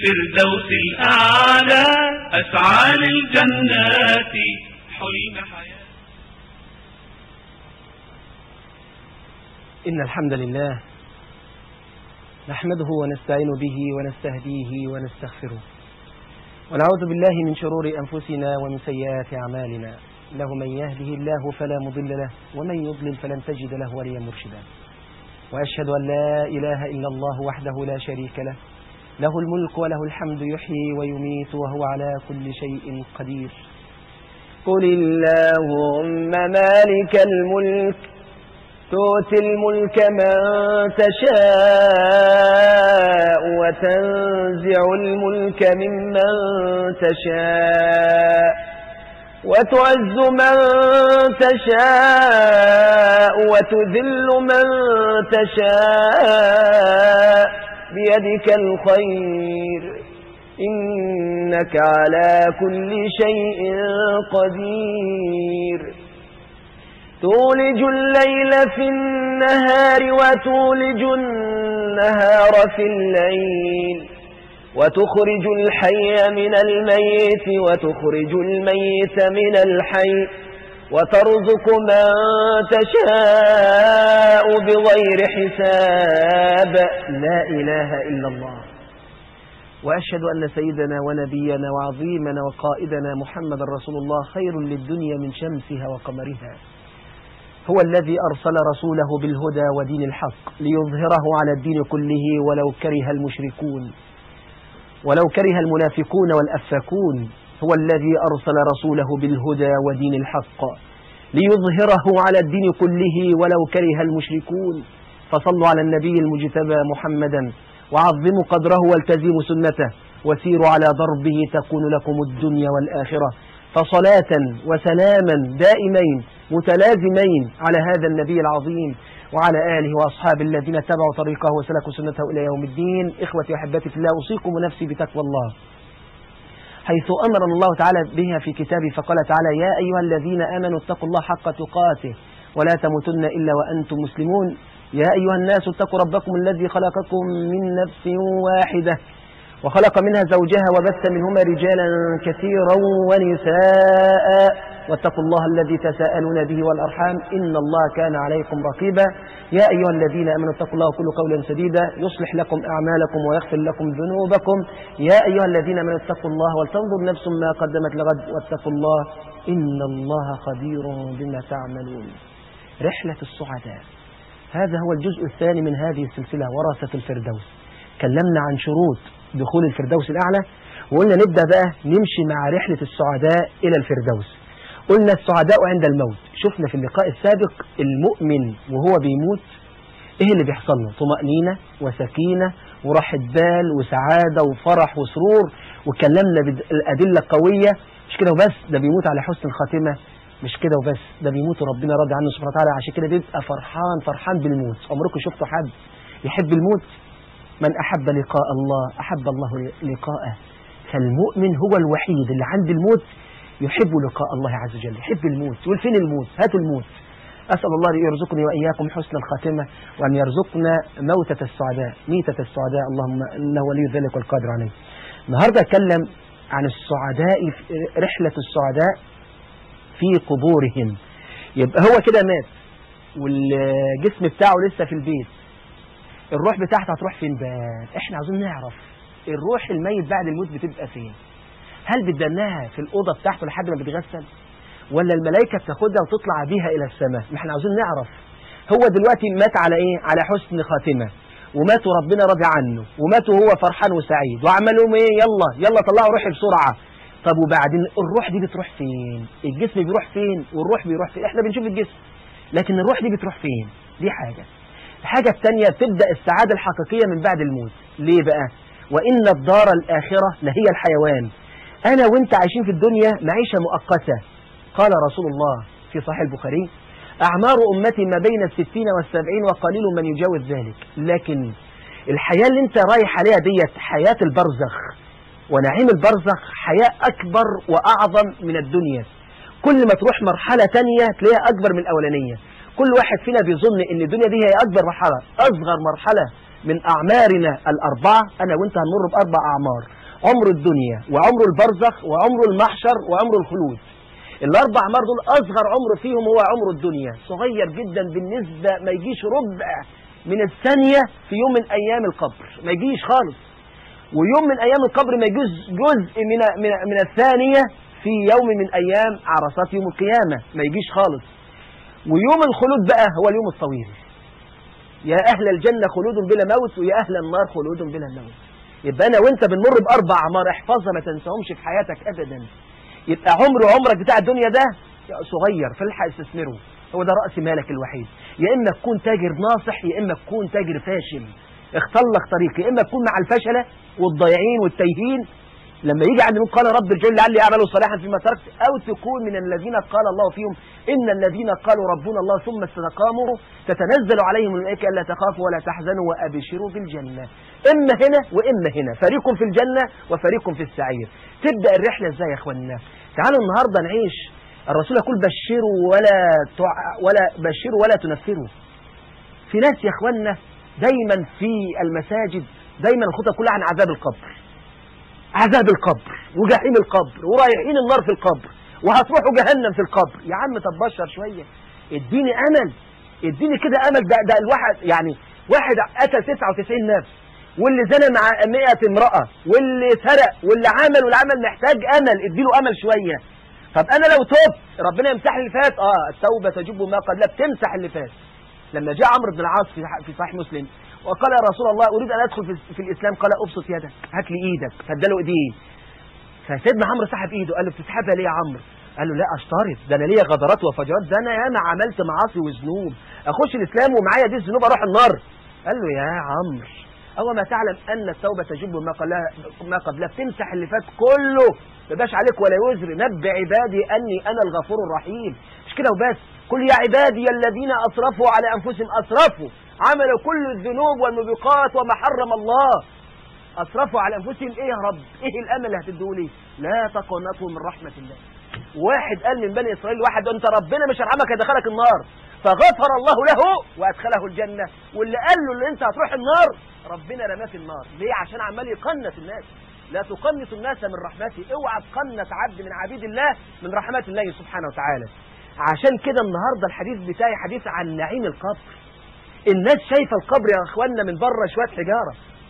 الفردوس الأعلى أسعى للجنات حلم حياة إن الحمد لله نحمده ونستعين به ونستهديه ونستغفره ونعوذ بالله من شرور أنفسنا ومن سيئات أعمالنا له من يهده الله فلا مضل له ومن يضلل فلن تجد له وليا مرشدا وأشهد أن لا إله إلا الله وحده لا شريك له له الملك وله الحمد يحيي ويميت وهو على كل شيء قدير قل اللهم مالك الملك تؤتي الملك من تشاء وتنزع الملك ممن تشاء وتعز من تشاء وتذل من تشاء بيدك الخير إنك على كل شيء قدير تولج الليل في النهار وتولج النهار في الليل وتخرج الحي من الميت وتخرج الميت من الحي وترزق من تشاء بغير حساب لا إله إلا الله وأشهد أن سيدنا ونبينا وعظيمنا وقائدنا محمد رسول الله خير للدنيا من شمسها وقمرها هو الذي أرسل رسوله بالهدى ودين الحق ليظهره على الدين كله ولو كره المشركون ولو كره المنافقون والأفاكون هو الذي أرسل رسوله بالهدى ودين الحق ليظهره على الدين كله ولو كره المشركون فصلوا على النبي المجتبى محمدا وعظموا قدره والتزموا سنته وسيروا على ضربه تكون لكم الدنيا والآخرة فصلاة وسلاما دائمين متلازمين على هذا النبي العظيم وعلى آله وأصحاب الذين اتبعوا طريقه وسلكوا سنته إلى يوم الدين إخوتي وأحبتي في الله أوصيكم ونفسي بتقوى الله حيث أمرنا الله تعالى بها في كتابه فقال تعالى يا أيها الذين آمنوا اتقوا الله حق تقاته ولا تموتن إلا وأنتم مسلمون يا أيها الناس اتقوا ربكم الذي خلقكم من نفس واحدة وخلق منها زوجها وبث منهما رجالا كثيرا ونساء واتقوا الله الذي تساءلون به والأرحام إن الله كان عليكم رقيبا يا أيها الذين أمنوا اتقوا الله وكلوا قولا سديدا يصلح لكم أعمالكم ويغفر لكم ذنوبكم يا أيها الذين أمنوا اتقوا الله ولتنظر نفس ما قدمت لغد واتقوا الله إن الله خبير بما تعملون رحلة السعداء هذا هو الجزء الثاني من هذه السلسلة ورثة الفردوس كلمنا عن شروط دخول الفردوس الأعلى وقلنا نبدأ بقى نمشي مع رحلة السعداء إلى الفردوس قلنا السعداء عند الموت شفنا في اللقاء السابق المؤمن وهو بيموت ايه اللي بيحصل له طمأنينة وسكينة وراحة بال وسعادة وفرح وسرور وكلمنا بالأدلة القوية مش كده وبس ده بيموت على حسن الخاتمة مش كده وبس ده بيموت وربنا راضي عنه سبحانه وتعالى عشان كده بيبقى فرحان فرحان بالموت عمركم شفتوا حد يحب الموت من أحب لقاء الله أحب الله لقاءه فالمؤمن هو الوحيد اللي عند الموت يحب لقاء الله عز وجل يحب الموت يقول فين الموت هاتوا الموت أسأل الله أن يرزقني وإياكم حسن الخاتمة وأن يرزقنا موتة السعداء ميتة السعداء اللهم إنه ولي ذلك والقادر عليه النهاردة أتكلم عن السعداء رحلة السعداء في قبورهم يبقى هو كده مات والجسم بتاعه لسه في البيت الروح بتاعته هتروح فين بقى احنا عاوزين نعرف الروح الميت بعد الموت بتبقى فين هل بتدناها في الأوضة بتاعته لحد ما بتغسل ولا الملائكة بتاخدها وتطلع بيها إلى السماء ما احنا عاوزين نعرف هو دلوقتي مات على ايه على حسن خاتمة ومات وربنا راضي عنه ومات وهو فرحان وسعيد وعمل لهم ايه يلا يلا طلعوا روحي بسرعة طب وبعدين الروح دي بتروح فين الجسم بيروح فين والروح بيروح فين احنا بنشوف الجسم لكن الروح دي بتروح فين دي حاجة الحاجة الثانية تبدأ السعادة الحقيقية من بعد الموت ليه بقى وإن الدار الآخرة لهي الحيوان أنا وإنت عايشين في الدنيا معيشة مؤقتة قال رسول الله في صحيح البخاري أعمار أمتي ما بين الستين والسبعين وقليل من يجاوز ذلك لكن الحياة اللي انت رايح عليها ديت حياة البرزخ ونعيم البرزخ حياة أكبر وأعظم من الدنيا كل ما تروح مرحلة تانية تلاقيها أكبر من الأولانية كل واحد فينا بيظن ان الدنيا دي هي أكبر مرحلة أصغر مرحلة من أعمارنا الأربعة أنا وانت هنمر بأربع أعمار عمر الدنيا وعمر البرزخ وعمر المحشر وعمر الخلود الأربع أعمار دول أصغر عمر فيهم هو عمر الدنيا صغير جدا بالنسبة ما يجيش ربع من الثانية في يوم من أيام القبر ما يجيش خالص ويوم من أيام القبر ما يجوز جزء من, من, من الثانية في يوم من أيام عرصات يوم القيامة ما يجيش خالص ويوم الخلود بقى هو اليوم الطويل يا أهل الجنة خلود بلا موت ويا أهل النار خلود بلا موت يبقى أنا وأنت بنمر بأربع أعمار احفظها ما تنساهمش في حياتك أبدا يبقى عمر عمرك بتاع الدنيا ده صغير فالحق استثمره هو ده رأس مالك الوحيد يا إما تكون تاجر ناصح يا إما تكون تاجر فاشل اختار لك طريق يا إما تكون مع الفشلة والضايعين والتايهين لما يجي عند من قال رب الجل لعلي أعمل صالحا فيما تركت أو تكون من الذين قال الله فيهم إن الذين قالوا ربنا الله ثم استقاموا تتنزل عليهم الملائكة ألا تخافوا ولا تحزنوا وأبشروا بالجنة إما هنا وإما هنا فريق في الجنة وفريق في السعير تبدأ الرحلة إزاي يا أخواننا تعالوا النهاردة نعيش الرسول يقول بشروا ولا تع... ولا بشروا ولا تنفروا في ناس يا أخواننا دايما في المساجد دايما الخطة كلها عن عذاب القبر عذاب القبر وجحيم القبر ورايحين النار في القبر وهتروحوا جهنم في القبر يا عم طب بشر شوية اديني امل اديني كده امل ده, ده الواحد يعني واحد قتل 99 نفس واللي زنى مع 100 امرأة واللي سرق واللي عمل واللي عمل محتاج امل اديله امل شوية طب انا لو تبت ربنا يمسح اللي فات اه التوبة تجب ما قبلها بتمسح اللي فات لما جاء عمرو بن العاص في في صحيح مسلم وقال يا رسول الله اريد ان ادخل في, في الاسلام قال ابسط يدك هات لي ايدك فاداله ايديه فسيدنا عمرو سحب ايده قال له بتسحبها ليه يا عمرو قال له لا اشترط ده انا ليا غدرات وفجرات ده انا ياما عملت معاصي وذنوب اخش الاسلام ومعايا دي الذنوب اروح النار قال له يا عمرو أو ما تعلم أن التوبة تجب ما قبلها ما قبلها تمسح اللي فات كله ما بقاش عليك ولا وزر نبع عبادي أني أنا الغفور الرحيم مش كده وبس قل يا عبادي الذين أسرفوا على أنفسهم أسرفوا عملوا كل الذنوب والموبقات وما حرم الله أسرفوا على أنفسهم إيه يا رب إيه الأمل اللي هتديه لي لا تقنطوا من رحمة الله واحد قال من بني إسرائيل واحد أنت ربنا مش هرحمك هيدخلك النار فغفر الله له وأدخله الجنة واللي قال له اللي أنت هتروح النار ربنا رماه في النار ليه عشان عمال يقنط الناس لا تقنط الناس من رحمته اوعى تقنط عبد من عبيد الله من رحمة الله سبحانه وتعالى عشان كده النهاردة الحديث بتاعي حديث عن نعيم القبر الناس شايفة القبر يا اخوانا من بره شوية حجارة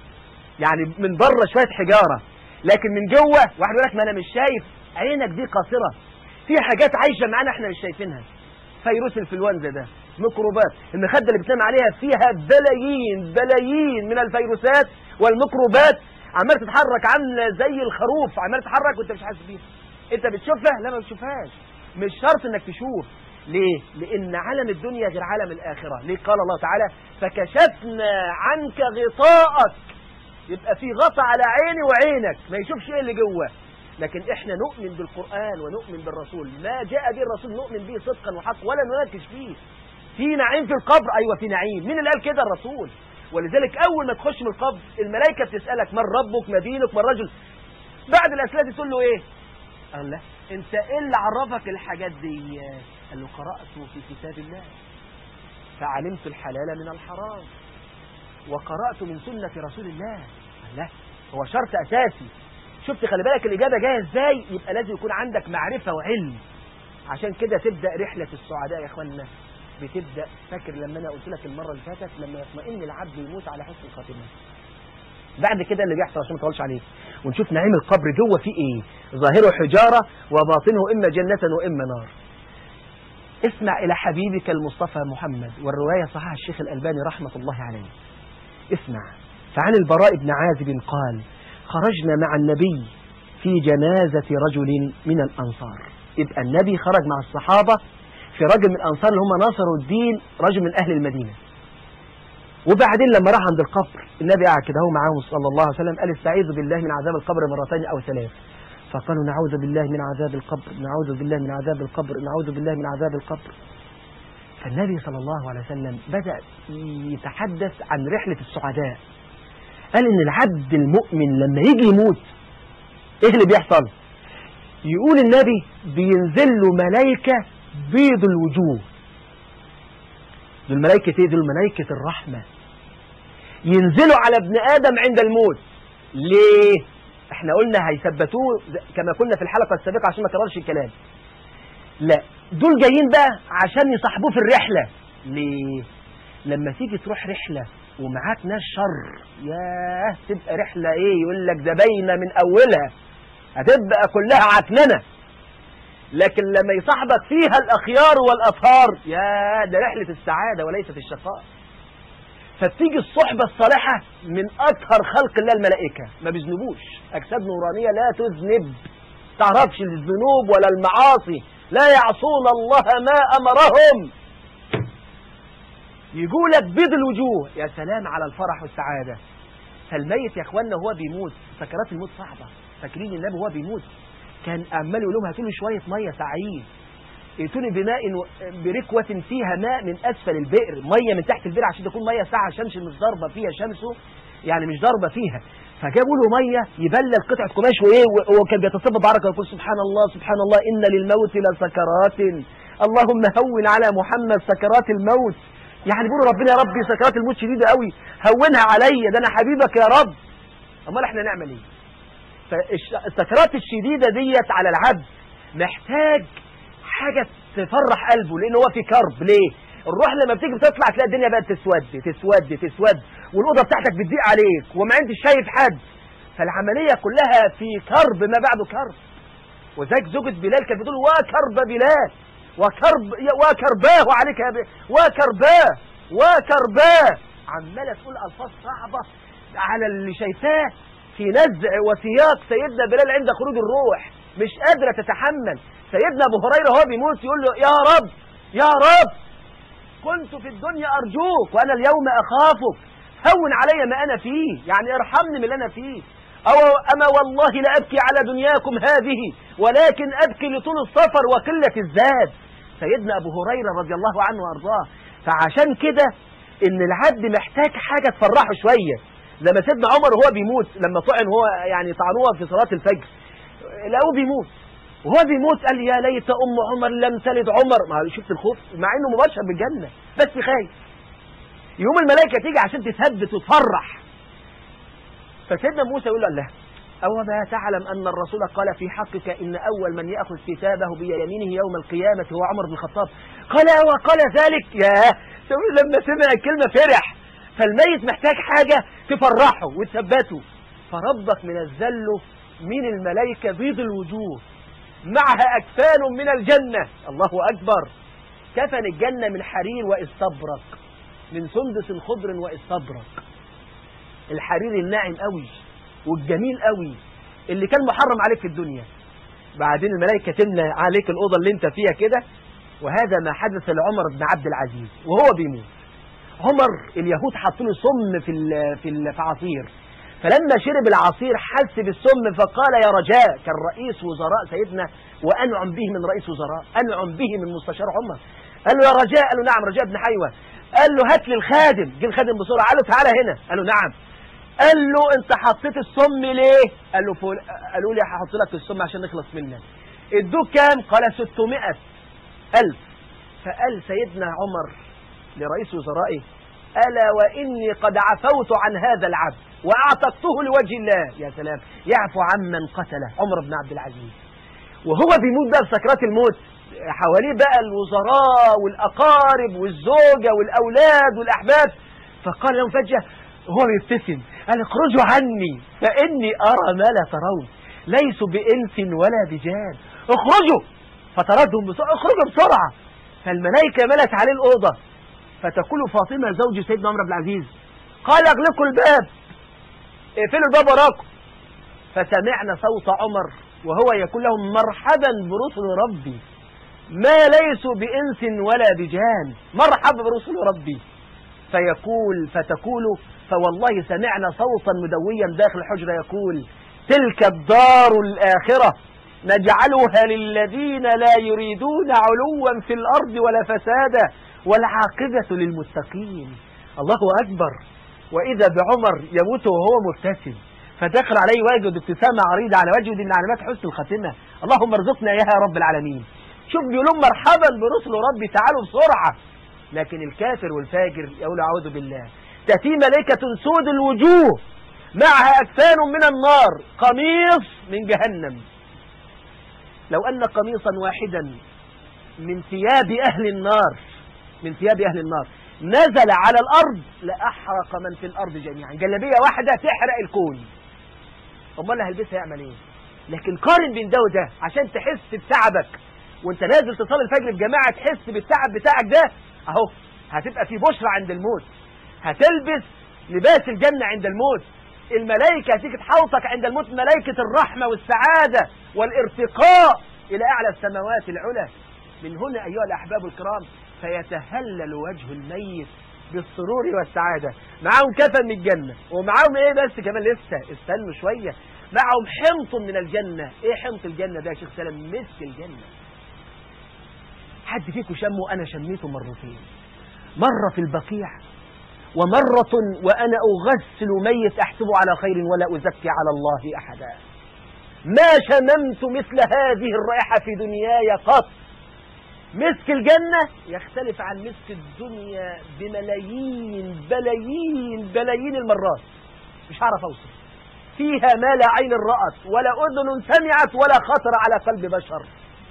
يعني من بره شوية حجارة لكن من جوه واحد يقول لك ما انا مش شايف عينك دي قاصرة في حاجات عايشة معانا احنا مش شايفينها فيروس الانفلونزا ده ميكروبات المخدة اللي بتنام عليها فيها بلايين بلايين من الفيروسات والميكروبات عمال تتحرك عامله زي الخروف عمال تتحرك وانت مش حاسس بيها انت بتشوفها لا ما بتشوفهاش مش شرط انك تشوف ليه لان عالم الدنيا غير عالم الاخره ليه قال الله تعالى فكشفنا عنك غطاءك يبقى في غطا على عيني وعينك ما يشوفش ايه اللي جوه لكن احنا نؤمن بالقرآن ونؤمن بالرسول ما جاء به الرسول نؤمن به صدقا وحق ولا نناقش فيه في نعيم في القبر ايوه في نعيم مين اللي قال كده الرسول ولذلك اول ما تخش من القبر الملائكه بتسالك من ربك ما دينك ما الرجل بعد الاسئله دي تقول له ايه قال له انت ايه اللي عرفك الحاجات دي قال له قرات في كتاب الله فعلمت الحلال من الحرام وقرات من سنه رسول الله قال لا هو شرط اساسي شفت خلي بالك الاجابه جايه ازاي يبقى لازم يكون عندك معرفه وعلم عشان كده تبدا رحله السعداء يا اخوانا بتبدأ فاكر لما أنا قلت لك المرة اللي فاتت لما يطمئن العبد يموت على حسن الخاتمة بعد كده اللي بيحصل عشان ما اطولش عليه ونشوف نعيم القبر جوه فيه ايه ظاهره حجارة وباطنه إما جنة وإما نار اسمع إلى حبيبك المصطفى محمد والرواية صحيح الشيخ الألباني رحمة الله عليه اسمع فعن البراء بن عازب قال خرجنا مع النبي في جنازة رجل من الأنصار يبقى النبي خرج مع الصحابة في رجل من الأنصار اللي هم ناصروا الدين رجل من أهل المدينة وبعدين لما راح عند القبر النبي قاعد كده هو معاهم صلى الله عليه وسلم قال استعيذ بالله من عذاب القبر مرتين أو ثلاث فقالوا نعوذ بالله من عذاب القبر نعوذ بالله من عذاب القبر نعوذ بالله من عذاب القبر فالنبي صلى الله عليه وسلم بدأ يتحدث عن رحلة السعداء قال إن العبد المؤمن لما يجي يموت إيه اللي بيحصل يقول النبي بينزل له ملائكة بيض الوجوه دول ملائكة ايه دول ملائكة الرحمة ينزلوا على ابن آدم عند الموت ليه احنا قلنا هيثبتوه كما كنا في الحلقة السابقة عشان ما كررش الكلام لا دول جايين بقى عشان يصاحبوه في الرحلة ليه لما تيجي تروح رحلة ومعاك ناس شر ياه تبقى رحلة ايه يقول لك ده باينة من اولها هتبقى كلها عكننة لكن لما يصاحبك فيها الاخيار والاطهار يا ده رحلة السعادة وليست الشقاء فبتيجي الصحبة الصالحة من أطهر خلق الله الملائكة ما بيذنبوش أجساد نورانية لا تذنب تعرفش الذنوب ولا المعاصي لا يعصون الله ما أمرهم يقولك بيض الوجوه يا سلام على الفرح والسعادة فالميت يا اخوانا هو بيموت سكرات الموت صعبة فاكرين النبي هو بيموت كان عمال يقول لهم هاتوا لي شوية مية سعيد ائتوني بماء بركوة فيها ماء من أسفل البئر مية من تحت البئر عشان تكون مية ساعة شمس مش ضاربة فيها شمسه يعني مش ضاربة فيها فجابوا له مية يبلل قطعة قماش وإيه وكان بيتصبب بعركة ويقول سبحان الله سبحان الله إن للموت لسكرات اللهم هون على محمد سكرات الموت يعني بيقولوا ربنا يا ربي سكرات الموت شديدة قوي هونها عليا ده أنا حبيبك يا رب أمال إحنا نعمل إيه فالسكرات الشديدة ديت على العبد محتاج حاجة تفرح قلبه لأن هو في كرب ليه الروح لما بتيجي بتطلع تلاقي الدنيا بقت تسود تسود تسود والأوضة بتاعتك بتضيق عليك وما انتش شايف حد فالعملية كلها في كرب ما بعده كرب وذاك زوجة بلال كانت بتقول وكرب بلال وكرب وكرباه عليك يا بلال وكرباه وكرباه عمالة تقول ألفاظ صعبة على اللي شايفاه في نزع وسياق سيدنا بلال عند خروج الروح مش قادرة تتحمل سيدنا أبو هريرة هو بيموت يقول له يا رب يا رب كنت في الدنيا أرجوك وأنا اليوم أخافك هون علي ما أنا فيه يعني ارحمني من اللي أنا فيه أو أما والله لا أبكي على دنياكم هذه ولكن أبكي لطول السفر وقلة الزاد سيدنا أبو هريرة رضي الله عنه وأرضاه فعشان كده إن العبد محتاج حاجة تفرحه شوية لما سيدنا عمر وهو بيموت لما طعن هو يعني طعنوه في صلاة الفجر لقوه بيموت وهو بيموت قال يا ليت أم عمر لم تلد عمر ما شفت الخوف مع إنه مباشر بالجنة بس خايف يوم الملائكة تيجي عشان تثبت وتفرح فسيدنا موسى يقول له الله أو ما تعلم أن الرسول قال في حقك إن أول من يأخذ كتابه بيمينه يوم القيامة هو عمر بن الخطاب قال وقال ذلك يا لما سمع الكلمة فرح فالميت محتاج حاجة تفرحه وتثبته فربك من الذل من الملائكة بيض الوجوه معها أكفان من الجنة الله أكبر كفن الجنة من حرير واستبرق من سندس خضر واستبرق الحرير الناعم قوي والجميل قوي اللي كان محرم عليك في الدنيا بعدين الملائكة تملى عليك الأوضة اللي انت فيها كده وهذا ما حدث لعمر بن عبد العزيز وهو بيموت عمر اليهود حطوا له سم في ال في ال في عصير فلما شرب العصير حس بالسم فقال يا رجاء كان رئيس وزراء سيدنا وأنعم به من رئيس وزراء أنعم به من مستشار عمر قال له يا رجاء قال له نعم رجاء بن حيوة قال له هات لي الخادم جه الخادم بسرعة قال له تعالى هنا قال له نعم قال له انت حطيت السم ليه قال له فول قالوا لي هحط لك السم عشان نخلص منك ادوك كام قال 600 ألف فقال سيدنا عمر لرئيس وزرائه ألا وإني قد عفوت عن هذا العبد وأعتقته لوجه الله يا سلام يعفو عمن قتله عمر بن عبد العزيز وهو بيموت بقى بسكرات الموت حواليه بقى الوزراء والأقارب والزوجة والأولاد والأحباب فقال لهم فجأة هو بيبتسم قال اخرجوا عني فإني أرى ما لا ترون ليسوا بإنس ولا بجان اخرجوا فتردهم بسرعة اخرجوا بسرعة فالملائكة ملت عليه الأوضة فتقول فاطمة زوج سيدنا عمر بن العزيز قال اغلقوا الباب اقفلوا الباب وراكم فسمعنا صوت عمر وهو يقول لهم مرحبا برسل ربي ما ليسوا بإنس ولا بجان مرحبا برسل ربي فيقول فتقول فوالله سمعنا صوتا مدويا داخل الحجرة يقول تلك الدار الآخرة نجعلها للذين لا يريدون علوا في الأرض ولا فسادا والعاقبة للمتقين الله أكبر وإذا بعمر يموت وهو مبتسم فدخل عليه ويجد ابتسامة عريضة على وجهه من علامات حسن الخاتمة اللهم ارزقنا إياها يا رب العالمين شوف بيقولون مرحبا برسل ربي تعالوا بسرعة لكن الكافر والفاجر يقول أعوذ بالله تأتي ملائكة سود الوجوه معها أكفان من النار قميص من جهنم لو أن قميصا واحدا من ثياب أهل النار من ثياب أهل النار نزل على الأرض لأحرق من في الأرض جميعا جلبية واحدة تحرق الكون أمال اللي هلبسها يعمل إيه لكن قارن بين ده وده عشان تحس بتعبك وانت نازل تصلي الفجر في جماعة تحس بالتعب بتاعك ده اهو هتبقى في بشرى عند الموت هتلبس لباس الجنة عند الموت الملائكة هتيجي تحوطك عند الموت ملائكة الرحمة والسعادة والارتقاء إلى أعلى السماوات العلى من هنا أيها الأحباب الكرام فيتهلل وجه الميت بالسرور والسعادة معاهم كفن من الجنة ومعاهم ايه بس كمان لسه استنوا شوية معهم حمط من الجنة ايه حمط الجنة ده يا شيخ سلام مسك الجنة حد فيكم شمه انا شميته مرتين مرة في البقيع ومرة وأنا أغسل ميت أحسب على خير ولا أزكي على الله أحدا ما شممت مثل هذه الرائحة في دنياي قط مسك الجنة يختلف عن مسك الدنيا بملايين بلايين بلايين المرات مش هعرف أوصف فيها ما لا عين رأت ولا أذن سمعت ولا خطر على قلب بشر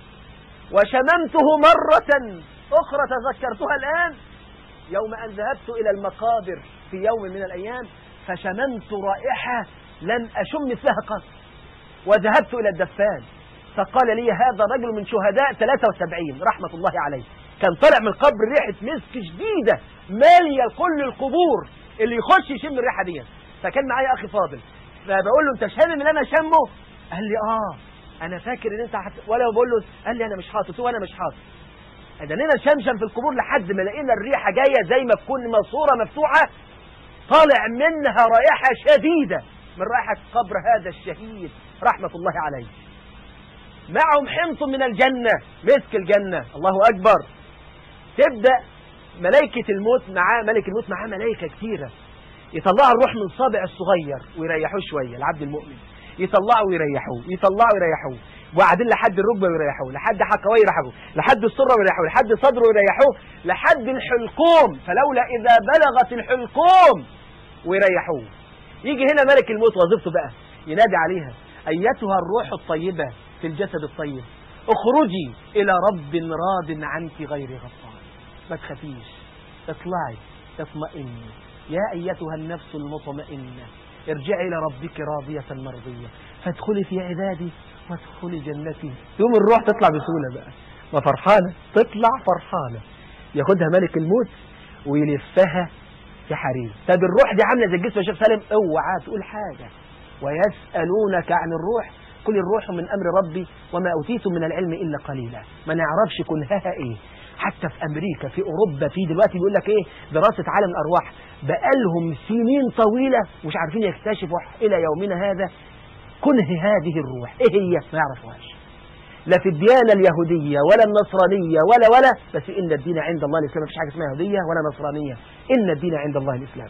وشممته مرة أخرى تذكرتها الآن يوم أن ذهبت إلى المقابر في يوم من الأيام فشممت رائحة لم أشم مثلها قط وذهبت إلى الدفان فقال لي هذا رجل من شهداء 73 رحمة الله عليه كان طلع من القبر ريحة مسك شديدة مالية كل القبور اللي يخش يشم الريحة دي فكان معايا أخي فاضل فبقول له أنت شامم اللي أنا شمه قال لي آه أنا فاكر إن أنت حت... ولا بقول له قال لي أنا مش حاطط وأنا مش حاطط ادانينا شمشم في القبور لحد ما لقينا الريحة جاية زي ما تكون ماسورة مفتوحة طالع منها رائحة شديدة من رائحة قبر هذا الشهيد رحمة الله عليه معهم حمص من الجنة مسك الجنة الله أكبر تبدأ ملائكة الموت معاه ملك الموت معاه ملائكة كثيرة يطلعوا الروح من صابع الصغير ويريحوه شوية العبد المؤمن يطلعوا ويريحوه يطلعوا ويريحوه وبعدين لحد الركبه ويريحوه لحد حكواه يريحوه لحد السره ويريحوه لحد صدره ويريحوه لحد الحلقوم فلولا اذا بلغت الحلقوم ويريحوه يجي هنا ملك الموت وظيفته بقى ينادي عليها ايتها الروح الطيبه في الجسد الطيب اخرجي الى رب راض عنك غير غفار ما تخافيش اطلعي اطمئني يا ايتها النفس المطمئنه ارجعي الى ربك راضيه مرضيه فادخلي في عبادي وادخلي جنتي يوم الروح تطلع بسهولة بقى ما فرحانة تطلع فرحانة ياخدها ملك الموت ويلفها في حرير طب الروح دي عاملة زي الجسم يا شيخ سالم اوعى تقول حاجة ويسألونك عن الروح كل الروح من أمر ربي وما أوتيتم من العلم إلا قليلا ما نعرفش كنهها إيه حتى في أمريكا في أوروبا في دلوقتي بيقول لك إيه دراسة عالم الأرواح بقالهم سنين طويلة مش عارفين يكتشفوا إلى يومنا هذا كنه هذه الروح ايه هي ما يعرفوهاش لا في الديانة اليهودية ولا النصرانية ولا ولا بس إن الدين عند الله الإسلام مفيش حاجة اسمها يهودية ولا نصرانية إن الدين عند الله الإسلام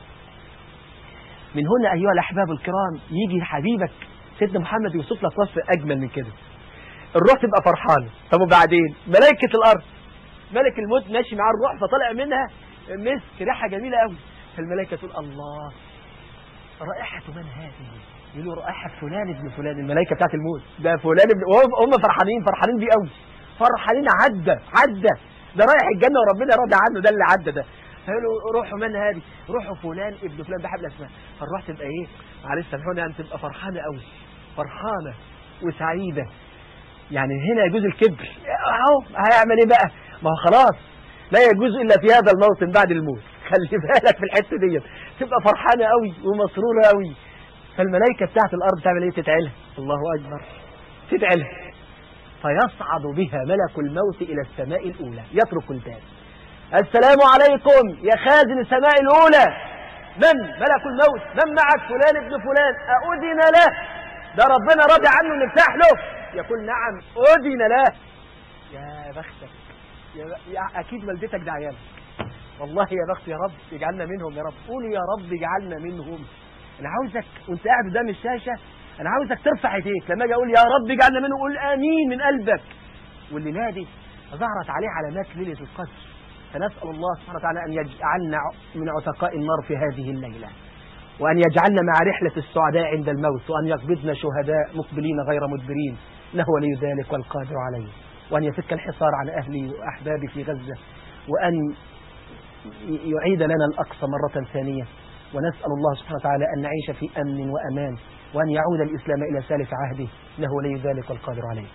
من هنا أيها الأحباب الكرام يجي حبيبك سيدنا محمد يوصف لك وصف أجمل من كده الروح تبقى فرحانة طب وبعدين ملائكة الأرض ملك الموت ماشي مع الروح فطلع منها مسك ريحة جميلة قوي فالملائكة تقول الله رائحة من هذه يقولوا رائحة فلان ابن فلان الملائكة بتاعت الموت ده فلان ابن هم فرحانين فرحانين بيه قوي فرحانين عدى عدى ده رايح الجنة وربنا راضي عنه ده اللي عدى ده فيقولوا روحوا من هذه روحوا فلان ابن فلان ده حبل اسماء فالروح تبقى ايه معلش سامحوني يعني تبقى فرحانة قوي فرحانة وسعيدة يعني هنا يجوز الكبر اهو هيعمل ايه بقى ما هو خلاص لا يجوز الا في هذا الموطن بعد الموت خلي بالك في الحته ديت تبقى فرحانه قوي ومسروره قوي فالملائكة بتاعت الأرض تعمل إيه تتعلها الله أكبر تتعلها فيصعد بها ملك الموت إلى السماء الأولى يترك الباب السلام عليكم يا خازن السماء الأولى من ملك الموت من معك فلان ابن فلان أؤذن له ده ربنا راضي عنه نفتح له يقول نعم أذن له يا بختك يا, ب... يا أكيد والدتك ده عيالك والله يا بخت يا رب اجعلنا منهم يا رب قول يا رب اجعلنا منهم انا عاوزك وانت قاعد قدام الشاشه انا عاوزك ترفع ايديك لما اجي اقول يا رب اجعلنا منه قول امين من قلبك والليله دي ظهرت عليه علامات ليله القدر فنسال الله سبحانه وتعالى ان يجعلنا من عتقاء النار في هذه الليله وأن يجعلنا مع رحلة السعداء عند الموت وأن يقبضنا شهداء مقبلين غير مدبرين إنه ولي ذلك والقادر عليه وأن يفك الحصار عن أهلي وأحبابي في غزة وأن يعيد لنا الأقصى مرة ثانية ونسأل الله سبحانه وتعالى أن نعيش في أمن وأمان وأن يعود الإسلام إلى سالف عهده إنه ولي ذلك والقادر عليه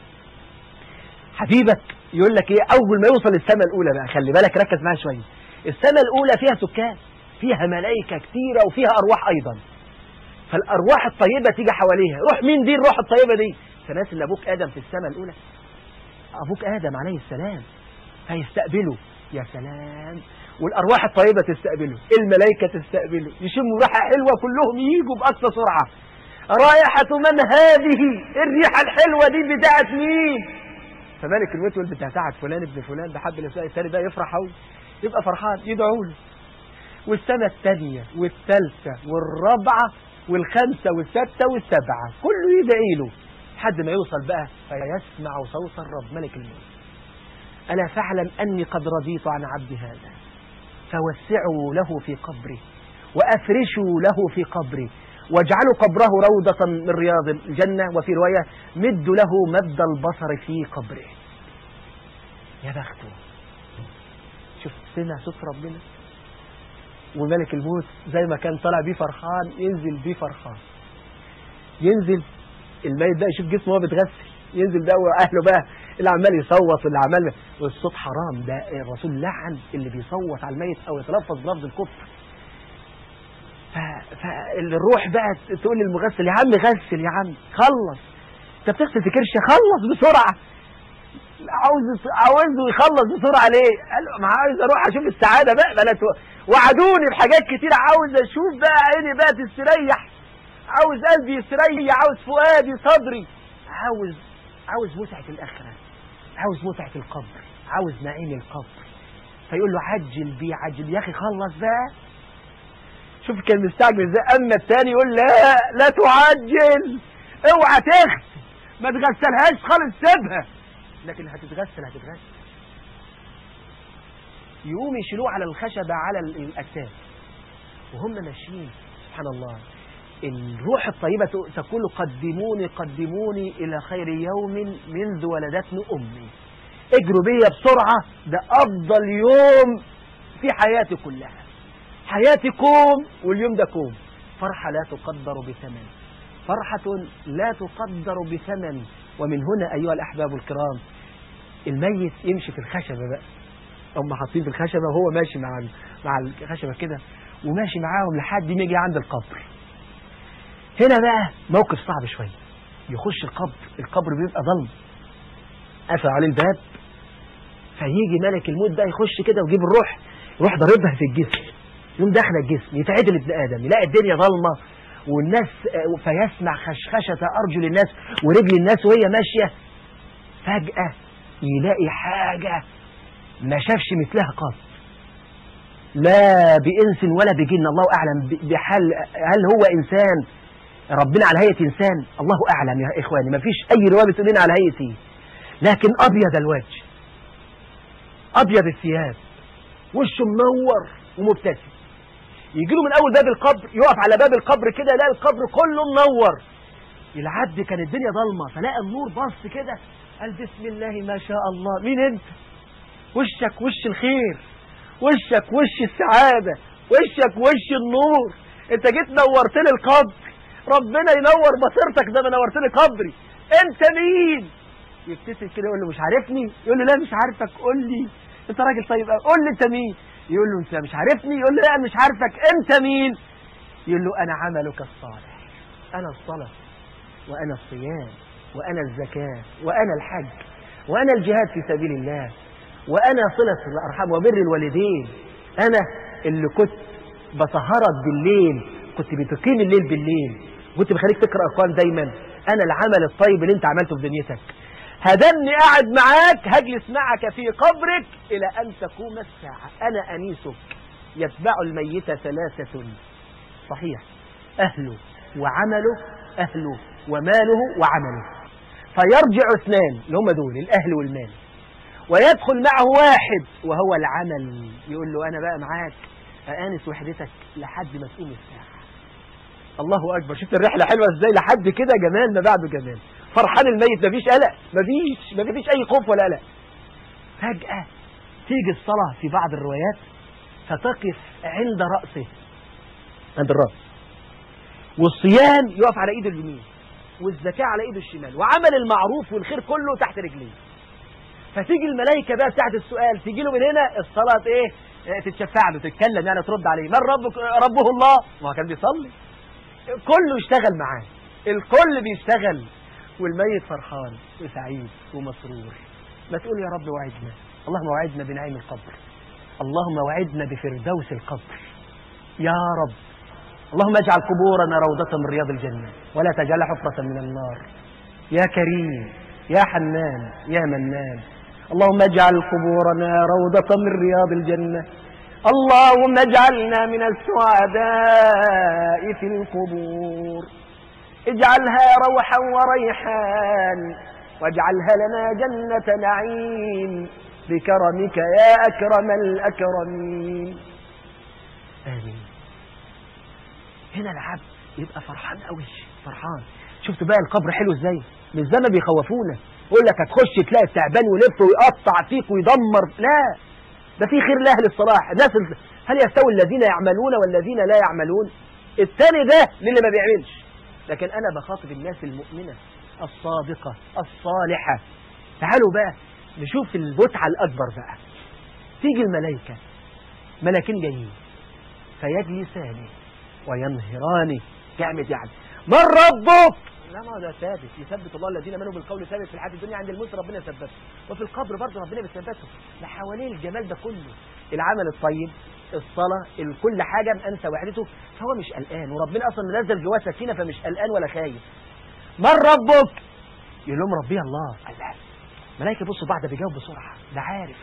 حبيبك يقول لك إيه أول ما يوصل السماء الأولى بقى خلي بالك ركز معايا شوية السماء الأولى فيها سكان فيها ملائكة كتيرة وفيها أرواح أيضا فالأرواح الطيبة تيجي حواليها روح مين دي الروح الطيبة دي فناس اللي أبوك آدم في السماء الأولى أبوك آدم عليه السلام فيستقبله يا سلام والأرواح الطيبة تستقبله الملائكة تستقبله يشموا ريحة حلوة كلهم يجوا بأقصى سرعة رائحة من هذه الريحة الحلوة دي بتاعت مين فمالك الموت يقول بتاع ساعة فلان ابن فلان ده حب الإسلام الثاني ده يفرح أوي يبقى فرحان يدعوا له والسنة الثانية والثالثة والرابعة والخامسة والسادسة والسابعة كله يدعي له لحد ما يوصل بقى فيسمع صوت الرب ملك الموت ألا فاعلم أني قد رضيت عن عبد هذا فوسعوا له في قبره وأفرشوا له في قبره واجعلوا قبره روضة من رياض الجنة وفي رواية مدوا له مد البصر في قبره يا بخته شوف سمع صوت ربنا وملك الموت زي ما كان طالع بيه فرحان ينزل بيه فرحان ينزل الميت ده يشوف جسمه وهو بيتغسل ينزل بقى واهله بقى اللي عمال يصوت واللي عمال والصوت حرام ده الرسول لعن اللي بيصوت على الميت او يتلفظ بلفظ الكفر فالروح بقى تقول للمغسل يا عم غسل يا عم خلص انت بتغسل في كرشه خلص بسرعه عاوز عاوزه يخلص بسرعه ليه؟ قال له ما عاوز اروح اشوف السعاده بقى بلا وعدوني بحاجات كتير عاوز اشوف بقى عيني بقى تستريح عاوز قلبي يستريح عاوز فؤادي صدري عاوز عاوز متعة الآخرة عاوز متعة القبر عاوز نعيم القبر فيقول له عجل بيه عجل يا أخي خلص بقى شوف كان مستعجل ازاي أما التاني يقول لا لا تعجل اوعى تغسل ما تغسلهاش خالص سيبها لكن هتتغسل هتتغسل يقوم يشيلوه على الخشبة على الأكتاف وهم ماشيين سبحان الله الروح الطيبة تقول قدموني قدموني إلى خير يوم منذ ولدتني أمي اجروا بيا بسرعة ده أفضل يوم في حياتي كلها حياتي كوم واليوم ده كوم فرحة لا تقدر بثمن فرحة لا تقدر بثمن ومن هنا أيها الأحباب الكرام الميت يمشي في الخشبة بقى هم حاطين في الخشبة وهو ماشي مع مع الخشبة كده وماشي معاهم لحد ما يجي عند القبر هنا بقى موقف صعب شوية يخش القبر القبر بيبقى ظلم قفل عليه الباب فيجي ملك الموت ده يخش كده ويجيب الروح يروح ضاربها في الجسم يقوم داخل الجسم يتعدل ابن ادم يلاقي الدنيا ظلمه والناس فيسمع خشخشة أرجل الناس ورجل الناس وهي ماشية فجأة يلاقي حاجة ما شافش مثلها قط لا بإنس ولا بجن الله أعلم بحال هل هو إنسان ربنا على هيئة إنسان الله أعلم يا إخواني ما فيش أي رواية بتقول لنا على هيئة لكن أبيض الوجه أبيض الثياب وشه منور ومبتسم يجي له من أول باب القبر يقف على باب القبر كده يلاقي القبر كله منور العبد كان الدنيا ضلمة فلقى النور بص كده قال بسم الله ما شاء الله مين انت وشك وش الخير وشك وش السعادة وشك وش النور انت جيت نورت لي القبر ربنا ينور بصيرتك ده ما نورت لي قبري انت مين يبتسم كده يقول له مش عارفني يقول له لا مش عارفك قول لي انت راجل طيب قول لي انت مين يقول له انت مش عارفني يقول له لا مش عارفك انت مين يقول له انا عملك الصالح انا الصلاة وانا الصيام وانا الزكاة وانا الحج وانا الجهاد في سبيل الله وانا صلة الارحام وبر الوالدين انا اللي كنت بسهرك بالليل كنت بتقيم الليل بالليل كنت بخليك تقرأ القرآن دايما انا العمل الطيب اللي انت عملته في دنيتك هدمني قاعد معاك هجلس معك في قبرك إلى أن تقوم الساعة أنا أنيسك يتبع الميت ثلاثة صحيح أهله وعمله أهله وماله وعمله فيرجع اثنان اللي هم دول الأهل والمال ويدخل معه واحد وهو العمل يقول له أنا بقى معاك أنس وحدتك لحد ما تقوم الساعة الله أكبر شفت الرحلة حلوة ازاي لحد كده جمال ما بعده جمال فرحان الميت مفيش قلق مفيش مفيش أي خوف ولا قلق فجأة تيجي الصلاة في بعض الروايات فتقف عند رأسه عند الرأس والصيام يقف على ايده اليمين والزكاة على ايده الشمال وعمل المعروف والخير كله تحت رجليه فتيجي الملائكة بقى بتاعت السؤال تيجي له من هنا الصلاة ايه اه تتشفع له تتكلم يعني ترد عليه من ربك ربه الله ما هو كان بيصلي كله يشتغل معاه الكل بيشتغل والميت فرحان وسعيد ومسرور ما تقول يا رب وعدنا اللهم وعدنا بنعيم القبر اللهم وعدنا بفردوس القبر يا رب اللهم اجعل قبورنا روضة من رياض الجنة ولا تجعلها حفرة من النار يا كريم يا حنان يا منان اللهم اجعل قبورنا روضة من رياض الجنة اللهم اجعلنا من السعداء في القبور اجعلها روحا وريحان واجعلها لنا جنة نعيم بكرمك يا أكرم الأكرمين آمين هنا العبد يبقى فرحان قوي فرحان شفتوا بقى القبر حلو ازاي مش زي ما بيخوفونا يقول لك هتخش تلاقي التعبان يلف ويقطع فيك ويدمر لا ده في خير لاهل الصلاح الناس هل يستوي الذين يعملون والذين لا يعملون الثاني ده للي ما بيعملش لكن انا بخاطب الناس المؤمنة الصادقة الصالحة تعالوا بقى نشوف المتعة الأكبر بقى تيجي الملائكة ملاكين جايين فيجلسان وينهران جامد يعني من ربك لا ما ده ثابت يثبت الله الذين امنوا بالقول ثابت في الحياه الدنيا عند الموت ربنا يثبته وفي القبر برضه ربنا بيثبته ده حوالين الجمال ده كله العمل الطيب الصلاة كل حاجة بأنسى وحدته فهو مش قلقان وربنا أصلا منزل جواه سكينة فمش قلقان ولا خايف من ربك يقول لهم ربي الله الله ملائكة بصوا بعض بيجاوب بسرعة ده عارف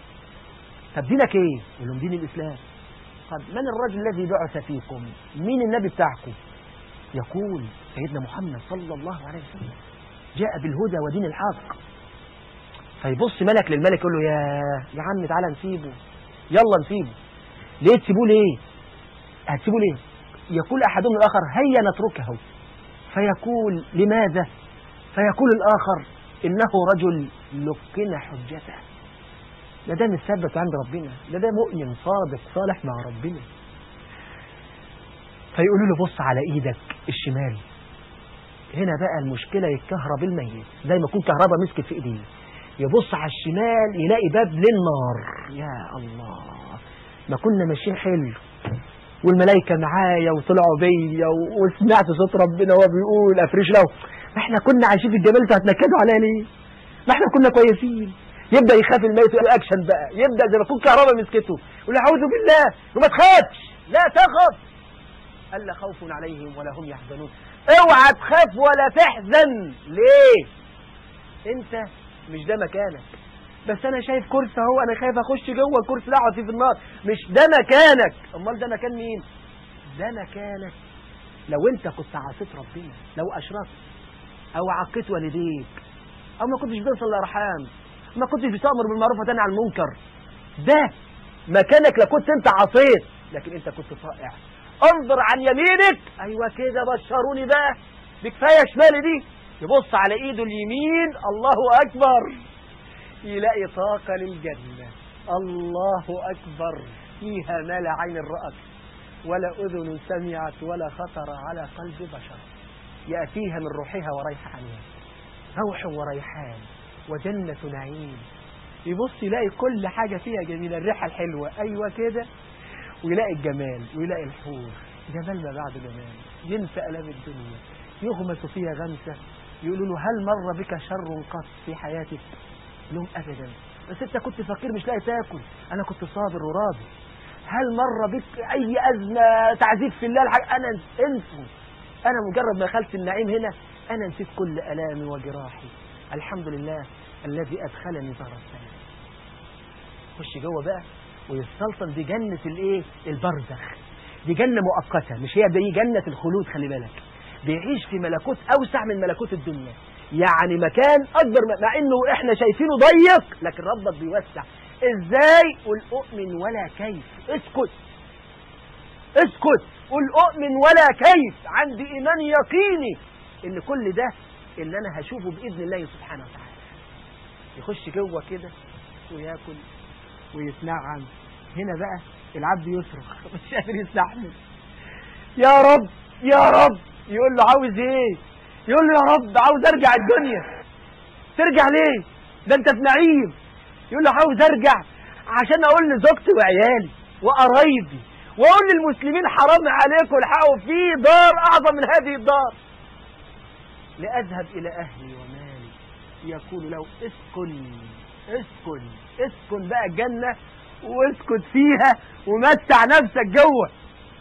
طب دينك ايه يقول لهم دين الإسلام طب من الرجل الذي بعث فيكم مين النبي بتاعكم يقول سيدنا محمد صلى الله عليه وسلم جاء بالهدى ودين الحق فيبص ملك للملك يقول له يا يا عم تعالى نسيبه يلا نسيبه ليه تسيبوه ليه هتسيبوه ليه يقول أحدهم الآخر هيا نتركه فيقول لماذا فيقول الآخر إنه رجل لقن حجته ده ده مثبت عند ربنا ده ده مؤمن صادق صالح مع ربنا فيقولوا له بص على ايدك الشمال هنا بقى المشكلة يتكهرب الميت زي ما يكون كهرباء مسكت في ايديه يبص على الشمال يلاقي باب للنار يا الله ما كنا ماشيين حلو والملائكة معايا وطلعوا بيا وسمعت صوت ربنا وهو بيقول افرش له ما احنا كنا عايشين في الجمال فهتنكدوا علينا ليه ما احنا كنا كويسين يبدأ يخاف الميت ويقول اكشن بقى يبدأ زي ما يكون كهرباء مسكته يقول اعوذ بالله وما تخافش لا تخف ألا خوف عليهم ولا هم يحزنون اوعى تخاف ولا تحزن ليه انت مش ده مكانك بس انا شايف كرسي اهو انا خايف اخش جوه الكرسي ده اقعد فيه في النار مش ده مكانك امال ده مكان مين ده مكانك لو انت كنت عصيت ربنا لو اشركت او عقيت والديك او ما كنتش بتصل الارحام ما كنتش بتامر بالمعروف وتنهى عن المنكر ده مكانك لو كنت انت عصيت لكن انت كنت طائع انظر عن يمينك ايوه كده بشروني بقى بكفايه شمالي دي يبص على ايده اليمين الله اكبر يلاقي طاقة للجنة الله أكبر فيها ما لا عين رأت ولا أذن سمعت ولا خطر على قلب بشر يأتيها من روحها وريحانها روح وريحان وجنة نعيم يبص يلاقي كل حاجة فيها جميلة الريحة الحلوة أيوة كده ويلاقي الجمال ويلاقي الحور جمال ما بعد جمال ينسى ألام الدنيا يغمس فيها غمسة يقولوا له هل مر بك شر قط في حياتك لهم أبدا بس أنت كنت فقير مش لاقي تاكل أنا كنت صابر وراضي هل مر بك أي أزمة تعذيب في الله الحاجة أنا انسوا أنا مجرد ما دخلت النعيم هنا أنا نسيت كل ألامي وجراحي الحمد لله الذي أدخلني دار السلام خش جوه بقى ويستلطن دي جنة الايه البرزخ دي جنة مؤقتة مش هي دي جنة الخلود خلي بالك بيعيش في ملكوت أوسع من ملكوت الدنيا يعني مكان أكبر مع إنه إحنا شايفينه ضيق لكن ربك بيوسع إزاي قل أؤمن ولا كيف اسكت اسكت قل أؤمن ولا كيف عندي إيمان يقيني إن كل ده اللي أنا هشوفه بإذن الله سبحانه وتعالى يخش جوه كده وياكل ويتنعم هنا بقى العبد يصرخ مش قادر يستحمل يا رب يا رب يقول له عاوز ايه يقول له يا رب عاوز ارجع الدنيا ترجع ليه ده انت في نعيم يقول له عاوز ارجع عشان اقول لزوجتي وعيالي وقرايبي واقول للمسلمين حرام عليكم الحقوا في دار اعظم من هذه الدار لأذهب إلى أهلي ومالي يقول له اسكن اسكن اسكن بقى الجنة واسكت فيها ومتع نفسك جوه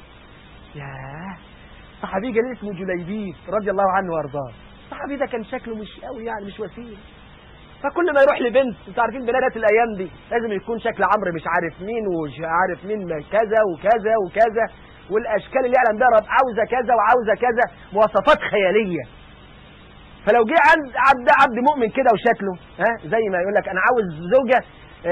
ياه صحابي جليل اسمه جليبيب رضي الله عنه وارضاه الصحابي ده كان شكله مش قوي يعني مش وسيم فكل ما يروح لبنت انتوا عارفين بنات الايام دي لازم يكون شكل عمرو مش عارف مين ومش عارف مين من كذا وكذا وكذا والاشكال اللي يعلم بيها رب عاوزه كذا وعاوزه كذا مواصفات خياليه فلو جه عند عبد عبد مؤمن كده وشكله ها زي ما يقول لك انا عاوز زوجه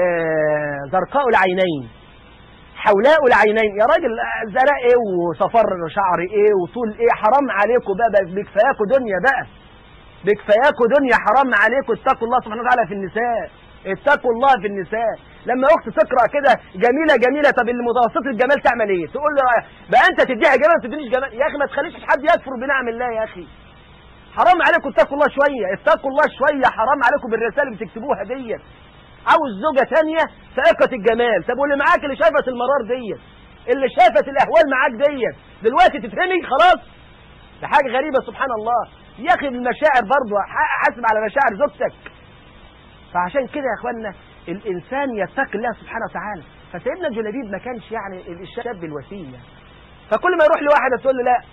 آه، زرقاء العينين حولاء العينين يا راجل آه، زرق ايه وصفر شعر ايه وطول ايه حرام عليكم بقى بقى بكفاياكوا دنيا بقى بكفاياكوا دنيا حرام عليكم اتقوا الله سبحانه وتعالى في النساء اتقوا الله في النساء لما اخت تقرا كده جميله جميله طب اللي متوسط الجمال تعمل ايه تقول له بقى انت تديها جمال ما تدينيش جمال يا اخي ما تخليش حد يكفر بنعم الله يا اخي حرام عليكم اتقوا الله شويه اتقوا الله شويه حرام عليكم بالرسائل اللي بتكتبوها ديت عاوز زوجة تانية سائقة الجمال طب واللي معاك اللي شافت المرار ديت اللي شافت الأهوال معاك ديت دلوقتي تتهمي خلاص ده حاجة غريبة سبحان الله يا أخي المشاعر برضه ح- حاسب على مشاعر زوجتك فعشان كده يا اخوانا الإنسان يتقي الله سبحانه وتعالى فسيدنا جلبيب ما كانش يعني الشاب الوسيم يعني. فكل ما يروح لواحدة تقول له لا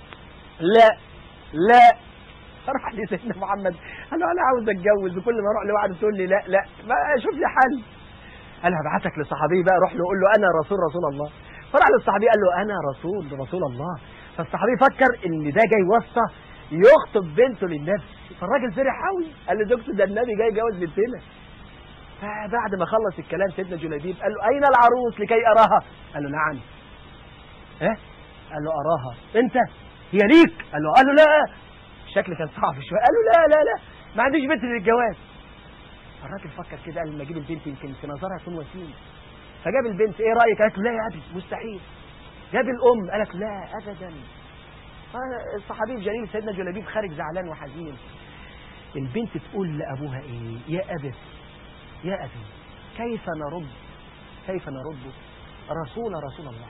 لا لا راح لسيدنا محمد قال له انا عاوز اتجوز وكل ما اروح لواحد تقول لي لا لا ما شوف لي حل قال له هبعتك لصحابي بقى روح له قول له انا رسول رسول الله فراح للصحابي قال له انا رسول رسول الله فالصحابي فكر ان ده جاي واسطه يخطب بنته للنبي فالراجل فرح قوي قال له دكتور ده النبي جاي يجوز بنتنا فبعد ما خلص الكلام سيدنا جليبيب قال له اين العروس لكي اراها قال له نعم ها قال له اراها انت هي ليك قال له قال له لا الشكل كان صعب شويه قال له لا لا لا ما عنديش بنت للجواز الراجل فكر كده قال لما اجيب البنت يمكن في نظرها تكون وسيم فجاب البنت ايه رايك قالت له لا يا ابي مستحيل جاب الام قالت لا ابدا الصحابي الجليل سيدنا جلبيب خارج زعلان وحزين البنت تقول لابوها ايه يا ابي يا ابي كيف نرد كيف نرد رسول رسول الله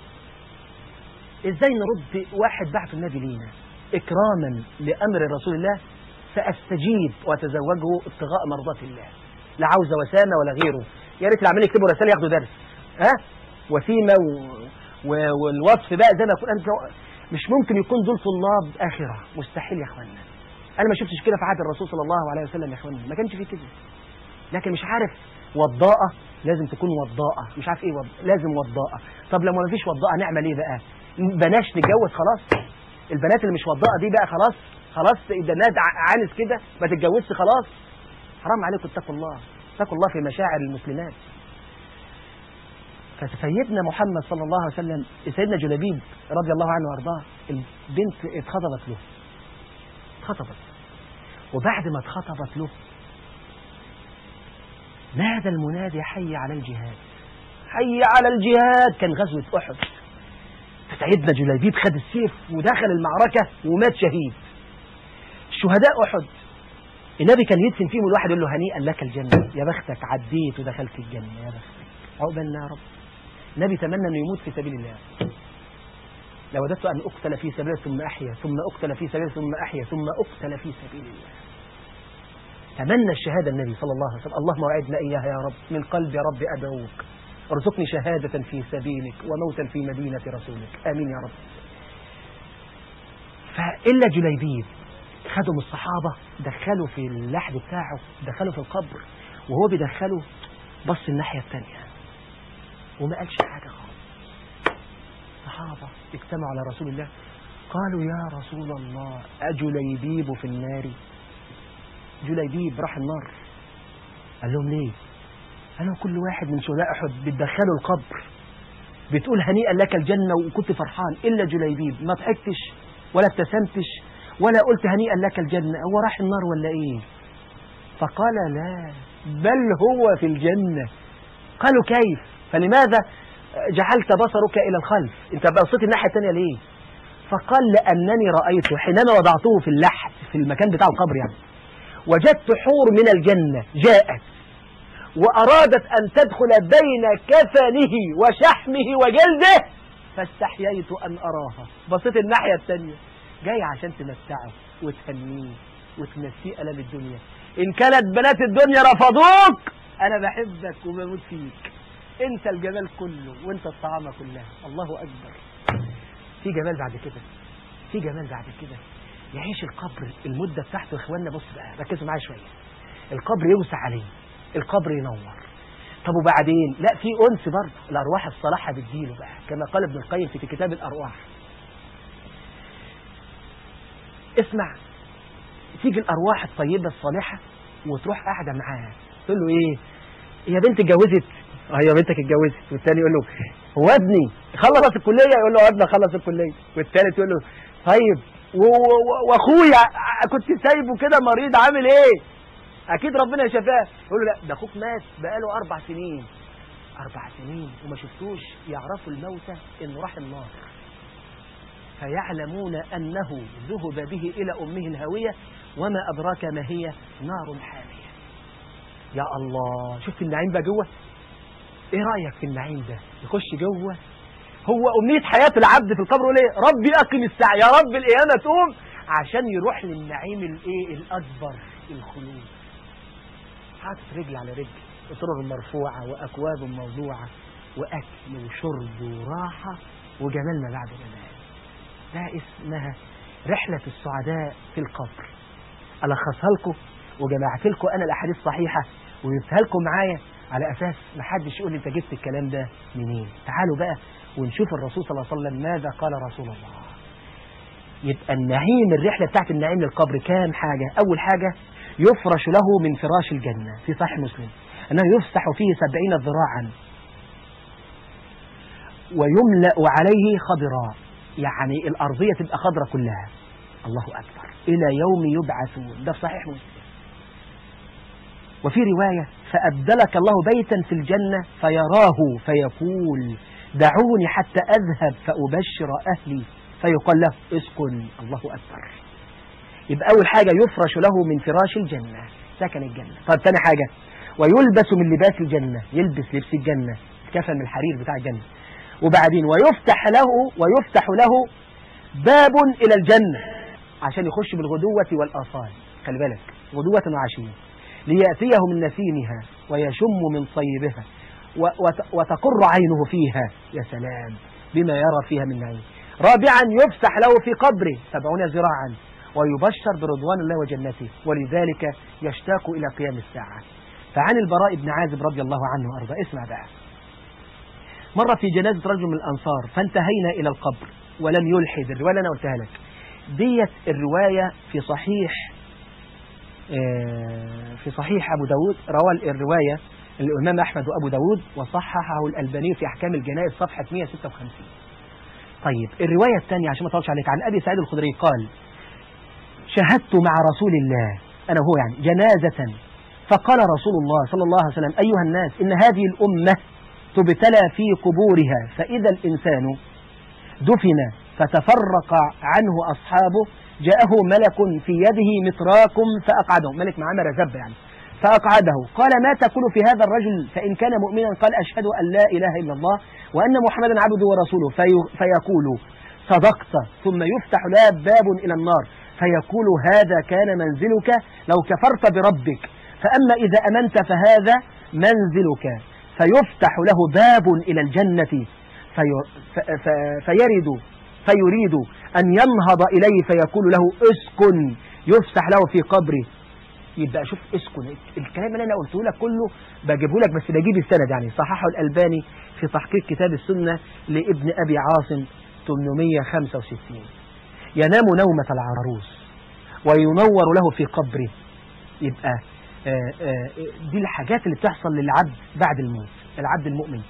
ازاي نرد واحد بعث النبي لينا اكراما لامر رسول الله ساستجيب واتزوجه ابتغاء مرضات الله لا عاوزه وسامه ولا غيره يا ريت اللي عمالين يكتبوا رسائل ياخدوا درس ها وسيمه و... و... والوصف بقى زي ما يكون انت مش ممكن يكون دول طلاب اخره مستحيل يا اخوانا انا ما شفتش كده في عهد الرسول صلى الله عليه وسلم يا اخوانا ما كانش فيه كده لكن مش عارف وضاءه لازم تكون وضاءه مش عارف ايه وض... لازم وضاءه طب لما ما فيش وضاءه نعمل ايه بقى بلاش نتجوز خلاص البنات اللي مش وضاءه دي بقى خلاص خلاص البنات عانس كده ما تتجوزش خلاص حرام عليكم اتقوا الله اتقوا الله في مشاعر المسلمات فسيدنا محمد صلى الله عليه وسلم سيدنا جلبيب رضي الله عنه وارضاه البنت اتخطبت له اتخطبت وبعد ما اتخطبت له نادى المنادي حي على الجهاد حي على الجهاد كان غزوة أحد سيدنا جليبيب خد السيف ودخل المعركة ومات شهيد شهداء أحد النبي كان يدفن فيهم الواحد يقول له هنيئا لك الجنة يا بختك عديت ودخلت الجنة يا بختك عقبالنا يا رب النبي تمنى أنه يموت في سبيل الله لو وددت أن أقتل في سبيل ثم أحيا ثم أقتل في سبيل ثم أحيا ثم أقتل في سبيل الله تمنى الشهادة النبي صلى الله عليه وسلم اللهم وعدنا إياها يا رب من قلب يا رب أدعوك ارزقني شهادة في سبيلك وموتا في مدينة رسولك آمين يا رب فإلا جليبيب خدوا من الصحابة دخلوا في اللحد بتاعه دخلوا في القبر وهو بيدخله بص الناحية الثانية وما قالش حاجة خالص صحابة اجتمعوا على رسول الله قالوا يا رسول الله أجليبيب في النار جليبيب راح النار قال لهم ليه قالوا كل واحد من شهداء أحد بتدخلوا القبر بتقول هنيئا لك الجنة وكنت فرحان إلا جليبيب ما ضحكتش ولا ابتسمتش ولا قلت هنيئا لك الجنة هو راح النار ولا إيه فقال لا بل هو في الجنة قالوا كيف فلماذا جعلت بصرك إلى الخلف انت بصيت الناحية الثانية ليه فقال لأنني رأيته حينما وضعته في اللحد في المكان بتاع القبر يعني وجدت حور من الجنة جاءت وأرادت أن تدخل بين كفنه وشحمه وجلده فاستحييت أن أراها بصيت الناحية الثانية جاي عشان تمتعه وتهنيه وتنسيه ألم الدنيا إن كانت بنات الدنيا رفضوك أنا بحبك وبموت فيك انت الجمال كله وانت الطعامة كلها الله أكبر في جمال بعد كده في جمال بعد كده يعيش القبر المدة بتاعته يا اخوانا بص بقى ركزوا معايا شوية القبر يوسع عليه القبر ينور طب وبعدين لا في أنس برضه الأرواح الصالحة بتجيله بقى كما قال ابن القيم في كتاب الأرواح اسمع تيجي الأرواح الطيبة الصالحة وتروح قاعدة معاه تقول له إيه يا بنت اتجوزت اه يا بنتك اتجوزت والتاني يقول له هو ابني خلص الكلية يقول له ابني خلص الكلية والتالت يقول له طيب واخويا كنت سايبه كده مريض عامل ايه اكيد ربنا شفاه يقول له لا ده اخوك مات بقاله اربع سنين اربع سنين وما شفتوش يعرفوا الموتى انه راح النار فيعلمون انه ذهب به الى امه الهاوية وما ادراك ما هي نار حامية يا الله شفت النعيم بقى جوه ايه رأيك في النعيم ده يخش جوه هو أمنية حياة العبد في القبر يقول ايه ربي أقم الساعة يا رب القيامة تقوم عشان يروح للنعيم الايه الأكبر الخلود حاطط رجل على رجل سرر مرفوعة وأكواب موضوعة وأكل وشرب وراحة وجمال ما بعد جمال ده اسمها رحلة السعداء في القبر ألخصها لكم وجمعت لكم أنا الأحاديث صحيحة وجبتها لكم معايا على أساس ما حدش يقول لي أنت جبت الكلام ده منين تعالوا بقى ونشوف الرسول صلى الله عليه وسلم ماذا قال رسول الله يبقى النعيم الرحلة بتاعت النعيم للقبر كام حاجة أول حاجة يفرش له من فراش الجنة في صحيح مسلم أنه يفسح فيه سبعين ذراعا ويملأ عليه خضراء يعني الأرضية تبقى خضرة كلها الله أكبر إلى يوم يبعثون ده في صحيح مسلم وفي رواية فأبدلك الله بيتا في الجنة فيراه فيقول دعوني حتى أذهب فأبشر أهلي فيقال له اسكن الله أكبر يبقى أول حاجة يفرش له من فراش الجنة سكن الجنة طيب تاني حاجة ويلبس من لباس الجنة يلبس لبس الجنة كفن من الحرير بتاع الجنة وبعدين ويفتح له ويفتح له باب إلى الجنة عشان يخش بالغدوة والآصال خلي بالك غدوة وعشية ليأتيه من نسيمها ويشم من صيبها وتقر عينه فيها يا سلام بما يرى فيها من نعيم رابعا يفسح له في قبره سبعون ذراعا ويبشر برضوان الله وجنته ولذلك يشتاق إلى قيام الساعة فعن البراء بن عازب رضي الله عنه أرضى اسمع بقى مرة في جنازة رجل من الأنصار فانتهينا إلى القبر ولم يلحد الرواية اللي أنا قلتها لك ديت الرواية في صحيح في صحيح أبو داود روى الرواية الإمام أحمد وأبو داود وصححه الألباني في أحكام الجنائز صفحة 156 طيب الرواية الثانية عشان ما اطولش عليك عن أبي سعيد الخدري قال شهدت مع رسول الله أنا هو يعني جنازة فقال رسول الله صلى الله عليه وسلم أيها الناس إن هذه الأمة تبتلى في قبورها فإذا الإنسان دفن فتفرق عنه أصحابه جاءه ملك في يده متراكم فأقعده ملك معاه مرزب يعني فأقعده قال ما تقول في هذا الرجل فإن كان مؤمنا قال أشهد أن لا إله إلا الله وأن محمدا عبده ورسوله في فيقول صدقت ثم يفتح له باب إلى النار فيقول هذا كان منزلك لو كفرت بربك فأما إذا أمنت فهذا منزلك فيفتح له باب إلى الجنة في فيرد فيريد أن ينهض إليه فيقول له اسكن يفتح له في قبره يبقى شوف اسكن الكلام اللي انا قلته لك كله بجيبه لك بس بجيب السند يعني صححه الألباني في تحقيق كتاب السنة لابن أبي عاصم 865 ينام نومة العروس وينور له في قبره يبقى آآ آآ دي الحاجات اللي بتحصل للعبد بعد الموت العبد المؤمن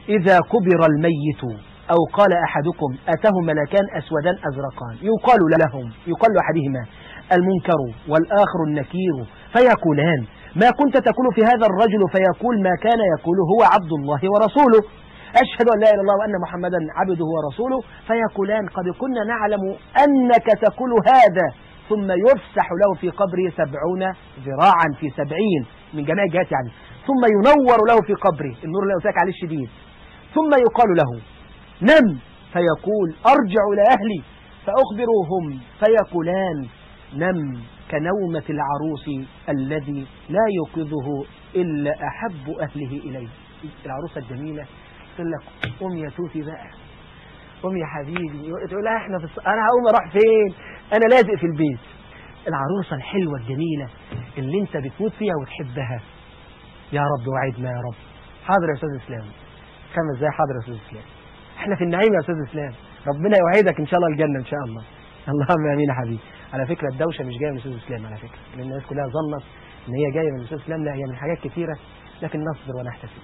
إذا كبر الميت أو قال أحدكم أتاه ملكان أسودان أزرقان يقال لهم يقال لأحدهما المنكر والآخر النكير فيقولان ما كنت تقول في هذا الرجل فيقول ما كان يقول هو عبد الله ورسوله أشهد أن لا إله إلا الله وأن محمدا عبده ورسوله فيقولان قد كنا نعلم أنك تقول هذا ثم يفسح له في قبره سبعون ذراعا في سبعين من جميع الجهات يعني ثم ينور له في قبره النور اللي أوساك عليه الشديد ثم يقال له نم فيقول أرجع إلى أهلي فأخبرهم فيقولان نم كنومة العروس الذي لا يوقظه إلا أحب أهله إليه العروسة الجميلة تقول لك قوم يا توفي بقى قوم يا حبيبي تقول لها احنا في الص... انا هقوم اروح فين انا لازق في البيت العروسة الحلوة الجميلة اللي انت بتموت فيها وتحبها يا رب وعدنا يا رب حاضر يا استاذ اسلام خمس ازاي حاضر يا استاذ اسلام احنا في النعيم يا استاذ اسلام ربنا يوعدك ان شاء الله الجنة ان شاء الله اللهم امين يا حبيبي على فكرة الدوشة مش جاية من الاستاذ اسلام على فكرة لان الناس كلها ظنت ان هي جاية من الاستاذ اسلام لا هي من حاجات كثيرة لكن نصبر ونحتسب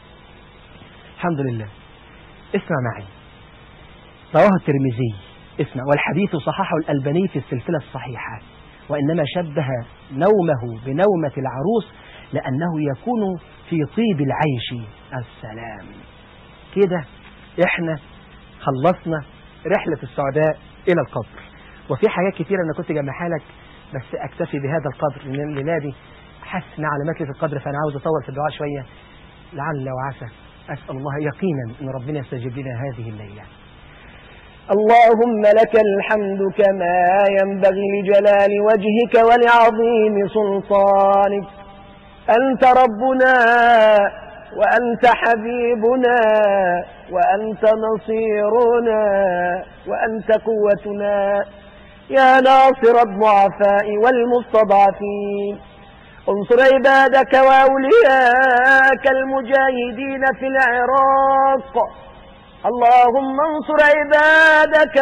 الحمد لله اسمع معي رواه الترمذي اسمع والحديث صححه الألباني في السلسلة الصحيحة وإنما شبه نومه بنومة العروس لأنه يكون في طيب العيش السلام كده احنا خلصنا رحلة السعداء إلى القبر وفي حاجات كتيرة أنا كنت جمعها لك بس أكتفي بهذا القدر لأن الليلة دي حسنا علامات في القدر فأنا عاوز أطول في الدعاء شوية لعل وعسى أسأل الله يقينا أن ربنا يستجيب لنا هذه الليلة اللهم لك الحمد كما ينبغي لجلال وجهك ولعظيم سلطانك أنت ربنا وأنت حبيبنا وأنت نصيرنا وأنت قوتنا يا ناصر الضعفاء والمستضعفين انصر عبادك وأولياك المجاهدين في العراق اللهم انصر عبادك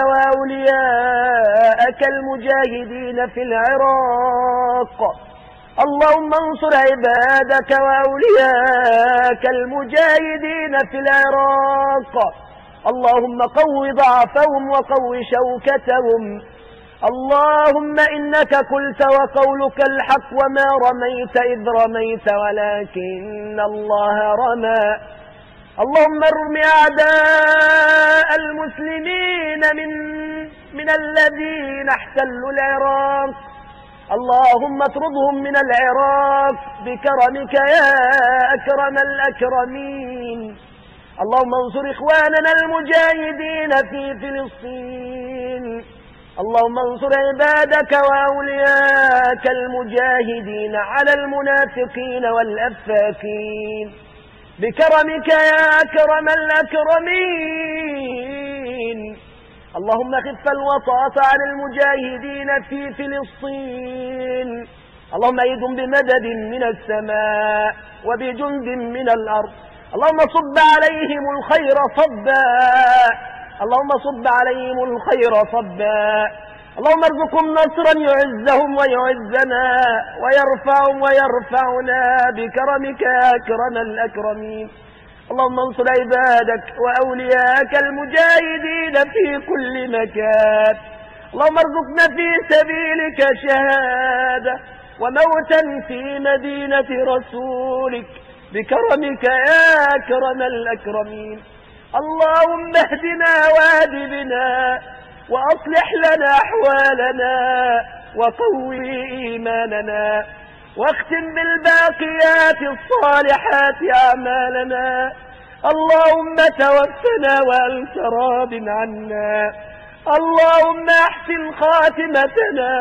وأولياءك المجاهدين في العراق اللهم انصر عبادك وأولياءك المجاهدين في العراق اللهم قو ضعفهم وقو شوكتهم اللهم إنك قلت وقولك الحق وما رميت إذ رميت ولكن الله رمى اللهم ارم أعداء المسلمين من, من الذين احتلوا العراق اللهم اطردهم من العراق بكرمك يا أكرم الأكرمين اللهم انصر إخواننا المجاهدين في فلسطين اللهم انصر عبادك وأولياك المجاهدين على المنافقين والأفاكين بكرمك يا أكرم الأكرمين اللهم خف الوطاة عن المجاهدين في فلسطين اللهم ايدهم بمدد من السماء وبجند من الأرض اللهم صب عليهم الخير صبا اللهم صب عليهم الخير صبا اللهم ارزقهم نصرا يعزهم ويعزنا ويرفعهم ويرفعنا بكرمك يا أكرم الأكرمين اللهم انصر عبادك وأولياك المجاهدين في كل مكان اللهم ارزقنا في سبيلك شهادة وموتا في مدينة رسولك بكرمك يا أكرم الأكرمين اللهم اهدنا واهد بنا وأصلح لنا أحوالنا وقوي إيماننا واختم بالباقيات الصالحات أعمالنا اللهم توفنا وأنت راض عنا اللهم احسن خاتمتنا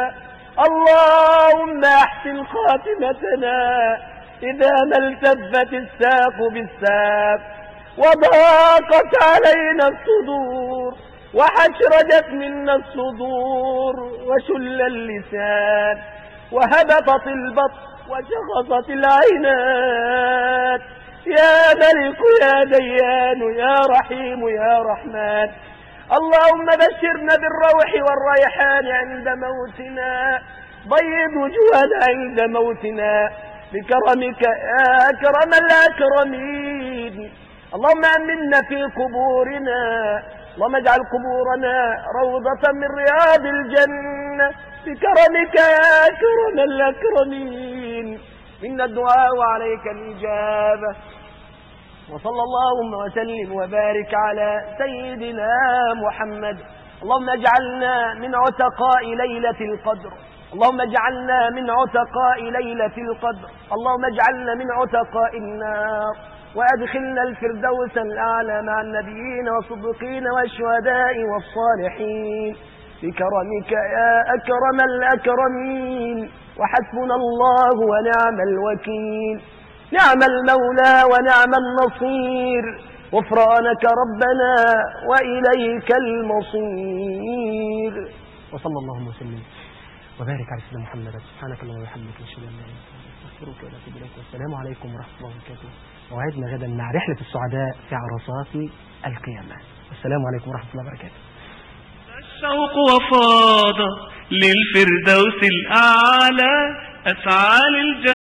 اللهم احسن خاتمتنا إذا ما التفت الساق بالساق وضاقت علينا الصدور وحشرجت منا الصدور وشل اللسان وهبطت البطن وشخصت العينات يا ملك يا ديان يا رحيم يا رحمن اللهم بشرنا بالروح والريحان عند موتنا بيض وجوهنا عند موتنا بكرمك يا أكرم الأكرمين اللهم أمنا في قبورنا اللهم اجعل قبورنا روضة من رياض الجنة بكرمك يا أكرم الأكرمين منا الدعاء وعليك الإجابة وصلى اللهم وسلم وبارك على سيدنا محمد اللهم اجعلنا من عتقاء ليلة القدر اللهم اجعلنا من عتقاء ليلة القدر اللهم اجعلنا من عتقاء النار وأدخلنا الفردوس الأعلى مع النبيين والصديقين والشهداء والصالحين بكرمك يا أكرم الأكرمين وحسبنا الله ونعم الوكيل نعم المولى ونعم النصير غفرانك ربنا وإليك المصير وصلى الله وسلم وبارك على سيدنا محمد سبحانك اللهم وبحمدك نشهد ان لا اله الا انت نستغفرك ونتوب اليك والسلام عليكم ورحمه الله وبركاته موعدنا غدا مع رحله السعداء في عرصات القيامه والسلام عليكم ورحمه الله وبركاته الشوق وفاض للفردوس الأعلى أسعى للجنة